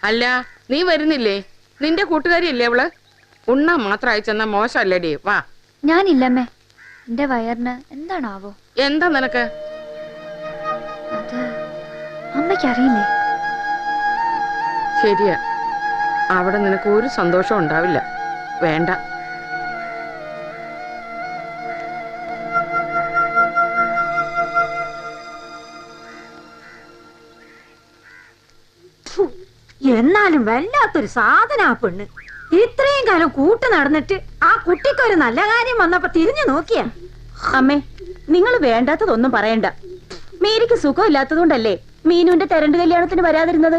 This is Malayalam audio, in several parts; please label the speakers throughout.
Speaker 1: അല്ല നീ വരുന്നില്ലേ നിന്റെ കൂട്ടുകാരിയല്ലേ അവള് ഉണ്ണാൻ മാത്രം അയച്ചെന്നാ മോശമല്ലേടി വാ
Speaker 2: ഞാനില്ലമ്മേ എന്റെ വയറിന് എന്താണാവോ
Speaker 1: എന്താ നിനക്ക്
Speaker 2: അത് അമ്മയ്ക്ക് അറിയില്ലേ
Speaker 1: ശരിയാ അവിടെ നിനക്ക് ഒരു സന്തോഷം ഉണ്ടാവില്ല വേണ്ട
Speaker 3: എന്നാലും വല്ലാത്തൊരു സാധന ആ പെണ്ണ് ഇത്രയും കാലം കൂട്ട് നടന്നിട്ട് ആ കുട്ടിക്കൊരു നല്ല കാര്യം വന്നപ്പോ തിരിഞ്ഞു നോക്കിയ
Speaker 4: അമ്മേ നിങ്ങൾ വേണ്ടാത്തതൊന്നും പറയണ്ട മീരിക്ക് സുഖമില്ലാത്തതുകൊണ്ടല്ലേ മീനുവിന്റെ തെരണ്ട് കല്യാണത്തിന് വരാതിരുന്നത്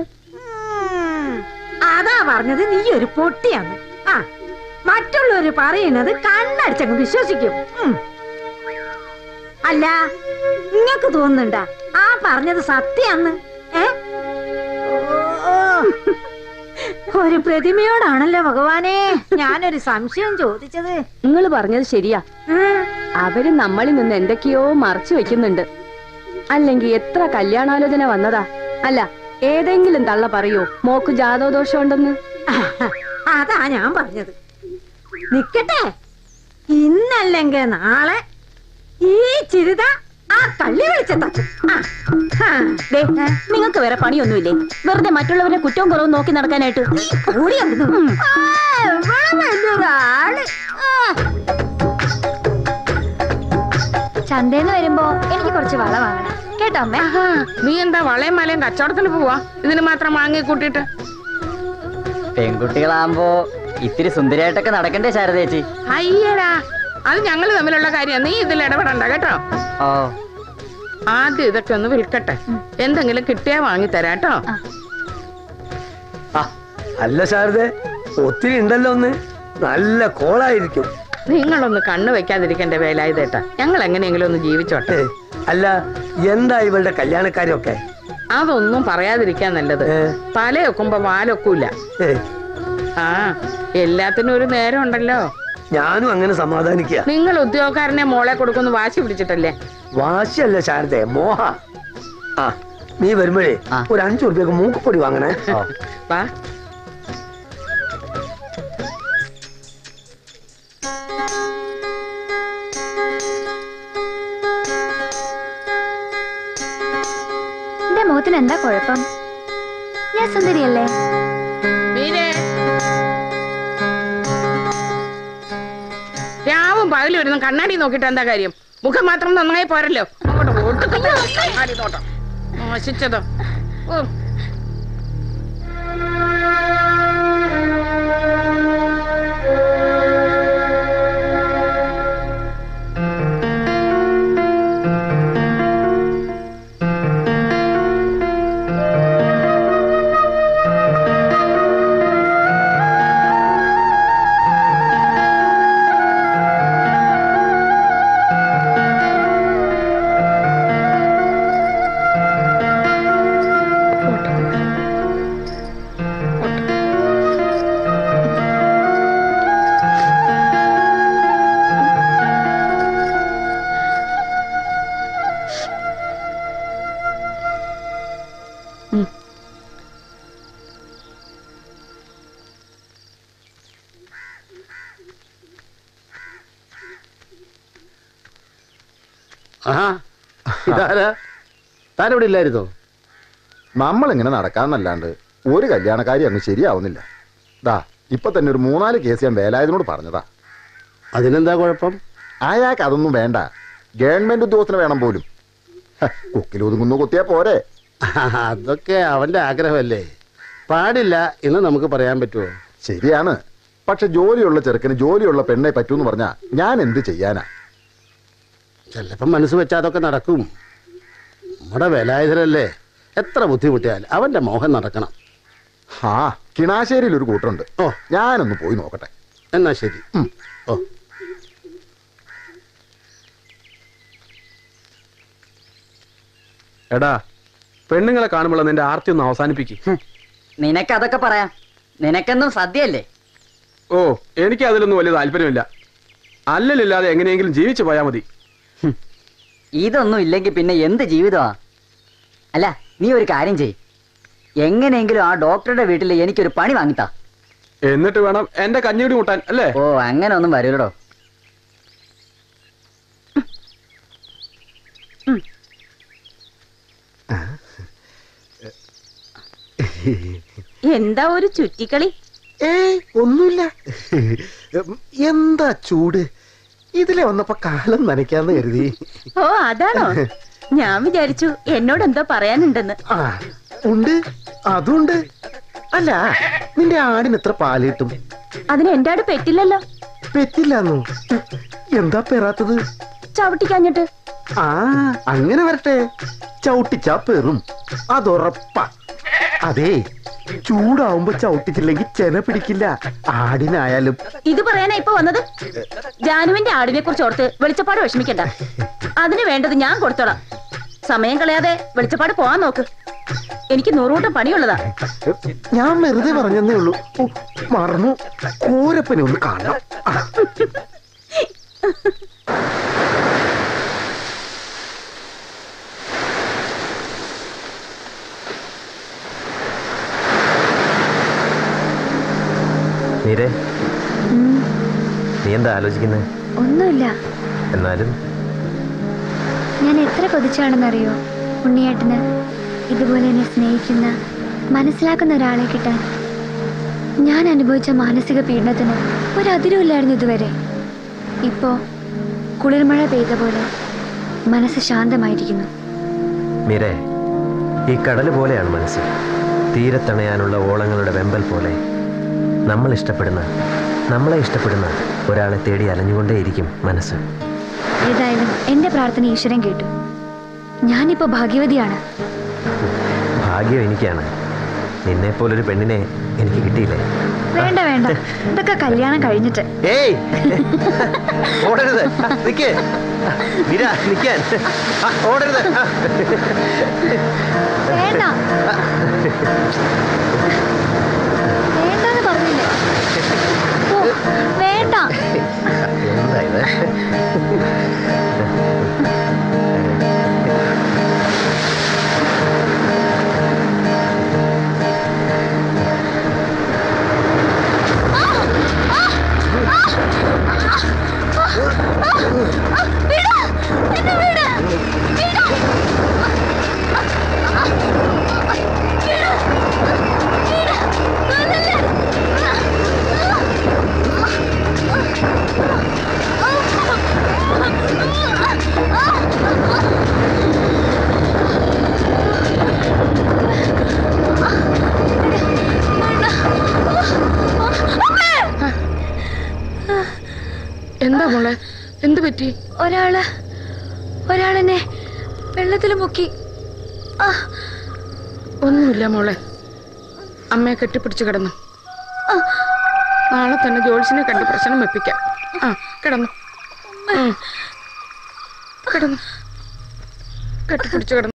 Speaker 3: അതാ പറഞ്ഞത് നീ ഒരു പൊട്ടിയാണ് ആ മറ്റുള്ളവര് പറയുന്നത് കണ്ണടിച്ചങ്ങ് വിശ്വസിക്കും ഉം. അല്ല നിങ്ങക്ക് തോന്നുന്നുണ്ടാ ആ പറഞ്ഞത് സത്യാന്ന് ഏ ഓ, ഒരു പ്രതിമയോടാണല്ലോ ഭഗവാനെ ഞാനൊരു സംശയം ചോദിച്ചത്
Speaker 4: നിങ്ങൾ പറഞ്ഞത് ശരിയാ
Speaker 3: ഉം.
Speaker 4: അവര് നമ്മളിൽ നിന്ന് എന്തൊക്കെയോ മറച്ചു വെക്കുന്നുണ്ട് അല്ലെങ്കിൽ എത്ര കല്യാണാലോചന വന്നതാ അല്ല ഏതെങ്കിലും തള്ള പറയോ മോക്ക് ജാതോദോഷം ഉണ്ടെന്ന്
Speaker 3: അതാ ഞാൻ പറഞ്ഞത് നിക്കട്ടെ ഇന്നല്ലെങ്കിൽ നാളെ ഈ ചിരിത ആ തള്ളി വിളിച്ചെത്താ
Speaker 4: ദേ നിങ്ങൾക്ക് വേറെ പണിയൊന്നുമില്ലേ വെറുതെ മറ്റുള്ളവരെ കുറ്റവും കുറവും നോക്കി നടക്കാനായിട്ട്
Speaker 3: കൂടി അവിടുന്ന്. ആ, ഇവിടെ വലിയൊരാള് ആ.
Speaker 2: ചന്തേന്ന് വരുമ്പോ എനിക്ക് കുറച്ച് വള വാങ്ങണം കേട്ടോ അമ്മേ
Speaker 1: ആഹാ, നീ എന്താ വളയും മലയും കച്ചവടത്തിന് പോവാ ഇതിന് മാത്രം വാങ്ങി കൂട്ടിയിട്ട്
Speaker 5: പെൺകുട്ടികളാകുമ്പോ ഇത്തിരി സുന്ദരിയായിട്ടൊക്കെ നടക്കണ്ടേ ശാരദ ചേച്ചി
Speaker 1: അയ്യടാ അത് ഞങ്ങൾ തമ്മിലുള്ള കാര്യം നീ ഇതിൽ ഇടപെടണ്ട കേട്ടോ
Speaker 5: ഓ
Speaker 1: ആദ്യം ഇതൊക്കെ ഒന്ന് വിൽക്കട്ടെ എന്തെങ്കിലും കിട്ടിയാ വാങ്ങി തരാട്ടോ
Speaker 6: ആ, അല്ല ശാരദ ഒത്തിരി ഉണ്ടല്ലോ ഒന്ന് നല്ല കോളായിരിക്കും
Speaker 1: നിങ്ങളൊന്ന് കണ്ണു വെക്കാതിരിക്കണ്ടേ വേലായുധേട്ടാ ഞങ്ങൾ എങ്ങനെയെങ്കിലും ഒന്ന് ജീവിച്ചോട്ടെ
Speaker 6: ഏ, അല്ല എന്താ ഇവളുടെ കല്യാണക്കാരൊക്കെ
Speaker 1: അതൊന്നും പറയാതിരിക്കാൻ നല്ലത്
Speaker 6: ഏ.
Speaker 1: തലയൊക്കുമ്പോ വാലൊക്കൂല
Speaker 6: ഏ,
Speaker 1: ആ എല്ലാത്തിനും ഒരു നേരം ഉണ്ടല്ലോ
Speaker 6: ഞാനും അങ്ങനെ സമാധാനിക്കുക
Speaker 1: നിങ്ങൾ ഉദ്യോഗക്കാരനെ മോളെ കൊടുക്കുന്നു വാശി പിടിച്ചിട്ടല്ലേ
Speaker 6: വാശിയല്ല ശാരദ മോഹ ആ നീ വരുമ്പോഴേ
Speaker 5: ആ.
Speaker 6: ഒരു അഞ്ചു റുപ്യക്ക് മൂക്കുപൊടി വാങ്ങണേ
Speaker 1: വാ
Speaker 2: എന്റെ മുഖത്തിന് എന്താ കുഴപ്പം ഞാൻ സുന്ദരിയല്ലേ
Speaker 1: മീനെ രാവും പകലും ഇരുന്ന് കണ്ണാടി നോക്കിയിട്ട് എന്താ കാര്യം മുഖം മാത്രം നന്നായി പോരല്ലോ അങ്ങോട്ട് ഒടുക്കത്തെ കണ്ണാടി നോട്ടം നശിച്ചതോ ഓ
Speaker 7: ആഹാ ഇതാരാ താനിവിടെ ഇല്ലായിരുന്നോ
Speaker 8: നമ്മളിങ്ങനെ നടക്കാന്നല്ലാണ്ട് ഒരു കല്യാണക്കാരി അങ്ങ് ശരിയാവുന്നില്ല ദാ ഇപ്പൊ തന്നെ ഒരു മൂന്നാല് കേസ് ഞാൻ വേലായതിനോട് പറഞ്ഞതാ
Speaker 7: അതിനെന്താ കുഴപ്പം
Speaker 8: അയാൾക്ക് അതൊന്നും വേണ്ട ഗവൺമെന്റ് ഉദ്യോഗസ്ഥന് വേണം പോലും ഹ, കൊക്കിലൊതുങ്ങുന്നു കുത്തിയാ പോരെ
Speaker 7: അതൊക്കെ അവന്റെ ആഗ്രഹമല്ലേ പാടില്ല എന്ന് നമുക്ക് പറയാൻ പറ്റുമോ
Speaker 8: ശരിയാണ് പക്ഷെ ജോലിയുള്ള ചെറുക്കന് ജോലിയുള്ള പെണ്ണെ പറ്റൂന്ന് പറഞ്ഞാ ഞാൻ എന്ത് ചെയ്യാനാ
Speaker 7: ചിലപ്പം മനസ്സ് വെച്ചാൽ അതൊക്കെ നടക്കും നമ്മുടെ വേലായുധനല്ലേ എത്ര ബുദ്ധിമുട്ടിയാൽ അവന്റെ മോഹം നടക്കണം
Speaker 8: ആ കിണാശ്ശേരിയിൽ ഒരു കൂട്ടുണ്ട്
Speaker 7: ഓ
Speaker 8: ഞാനൊന്ന് പോയി നോക്കട്ടെ
Speaker 7: എന്നാ ശരി
Speaker 8: ഉം.
Speaker 7: ഓ
Speaker 9: എടാ പെണ്ണുങ്ങളെ കാണുമ്പോൾ നിന്റെ ആർത്തി ഒന്ന് അവസാനിപ്പിക്കും
Speaker 5: നിനക്ക് അതൊക്കെ പറയാം നിനക്കെന്നും സദ്യയല്ലേ
Speaker 9: ഓ എനിക്ക് അതിലൊന്നും വലിയ താല്പര്യമില്ല അല്ലലില്ലാതെ എങ്ങനെയെങ്കിലും ജീവിച്ചു പോയാൽ മതി
Speaker 5: ഇതൊന്നും ഇല്ലെങ്കിൽ പിന്നെ എന്ത് ജീവിതമാ അല്ല നീ ഒരു കാര്യം ചെയ് എങ്ങനെയെങ്കിലും ആ ഡോക്ടറുടെ വീട്ടിൽ എനിക്കൊരു പണി വാങ്ങിത്താ
Speaker 9: എന്നിട്ട് വേണം എന്റെ കഞ്ഞിടി മുട്ടാൻ അല്ലേ
Speaker 5: ഓ അങ്ങനെ ഒന്നും വരൂലടോ
Speaker 4: എന്താ ഒരു ചുറ്റിക്കളി
Speaker 7: ഏയ് ഒന്നുമില്ല എന്താ ചൂട് ഇതിലെ വന്നപ്പോ കാലം നനയ്ക്കാന്ന് കരുതി
Speaker 4: ഓ അതാണോ ഞാൻ വിചാരിച്ചു എന്നോട് എന്തോ പറയാനുണ്ടെന്ന്
Speaker 7: ആ ഉണ്ട് അതുണ്ട് അല്ല നിന്റെ ആടിന് എത്ര പാല് കിട്ടും
Speaker 4: അതിന് എന്റെ ആട് പെറ്റില്ലല്ലോ
Speaker 7: പെറ്റില്ലാന്നു എന്താ പെറാത്തത്
Speaker 4: ചവിട്ടിക്കാഞ്ഞിട്ട്
Speaker 7: ആ അങ്ങനെ വരട്ടെ ചവിട്ടിച്ചാ പെറും അതുറപ്പാ അതേ ചൂടാവുമ്പോ ചവിട്ടിച്ചില്ലെങ്കിൽ ചെന പിടിക്കില്ല ആടിനായാലും
Speaker 4: ഇത് പറയാനാ ഇപ്പൊ വന്നത് ജാനുവിന്റെ ആടിനെ കുറിച്ച് ഓർത്ത് വെളിച്ചപ്പാട് വിഷമിക്കണ്ട അതിന് വേണ്ടത് ഞാൻ കൊടുത്തോളാം സമയം കളയാതെ വെളിച്ചപ്പാട് പോവാൻ നോക്ക് എനിക്ക് നൂറുകൂട്ടം പണിയുള്ളതാ
Speaker 7: ഞാൻ വെറുതെ പറഞ്ഞതേ ഉള്ളൂ ഓ, മറന്നു കോരപ്പനെ ഒന്ന് കാണാം ആ,
Speaker 10: നീരേ നീ എന്താ ആലോചിക്കുന്നത്
Speaker 2: ഒന്നുമില്ല
Speaker 10: എന്നാലും
Speaker 2: ഞാൻ എത്ര കൊതിച്ചാണെന്നറിയോ ഉണ്ണിയേട്ടന് ഇതുപോലെ എന്നെ സ്നേഹിക്കുന്ന മനസ്സിലാക്കുന്ന ഒരാളെ കിട്ടാൻ ഞാൻ അനുഭവിച്ച മാനസിക പീഡനത്തിന് ഒരതിരുമില്ലായിരുന്നു ഇതുവരെ ഇപ്പോ കുളിർമഴ പെയ്ത പോലെ മനസ്സ് ശാന്തമായിരിക്കുന്നു
Speaker 10: മീരേ ഈ കടൽ പോലെയാണ് മനസ്സ് തീരത്തണയാനുള്ള ഓളങ്ങളുടെ വെമ്പൽ പോലെ നമ്മൾ ഇഷ്ടപ്പെടുന്ന നമ്മളെ ഇഷ്ടപ്പെടുന്ന ഒരാളെ തേടി അലഞ്ഞുകൊണ്ടേയിരിക്കും മനസ്സ്
Speaker 2: ഏതായാലും എന്റെ പ്രാർത്ഥന ഈശ്വരൻ കേട്ടു ഞാനിപ്പോ ഭാഗ്യവതിയാണ്
Speaker 10: ഭാഗ്യം എനിക്കാണ് നിന്നെ പോലൊരു പെണ്ണിനെ എനിക്ക് കിട്ടിയില്ലേ
Speaker 2: വേണ്ട വേണ്ട ഇതൊക്കെ കല്യാണം കഴിഞ്ഞിട്ട്
Speaker 10: ഏയ് ഓടരുത് നിക്കേ മീര നിക്കാൻ ആ, ഓടരുത് ആ.
Speaker 2: വേണ്ട വേണ്ടെന്ന് പറഞ്ഞില്ലേ ഓ, വേണ്ട
Speaker 10: എന്താ ഇത്
Speaker 1: എന്താ മോളെ എന്ത് പറ്റി
Speaker 2: ഒരാള് ഒരാളെന്നെ വെള്ളത്തിൽ മുക്കി ആ,
Speaker 1: ഒന്നുമില്ല മോളെ അമ്മയെ കെട്ടിപ്പിടിച്ച് കിടന്നു നാളെ തന്നെ ജോൾസിനെ കണ്ട് പ്രശ്നം വെപ്പിക്കാം ആ കിടന്നു ഉം. കിടന്നു കെട്ടിപ്പിടിച്ച് കിടന്നു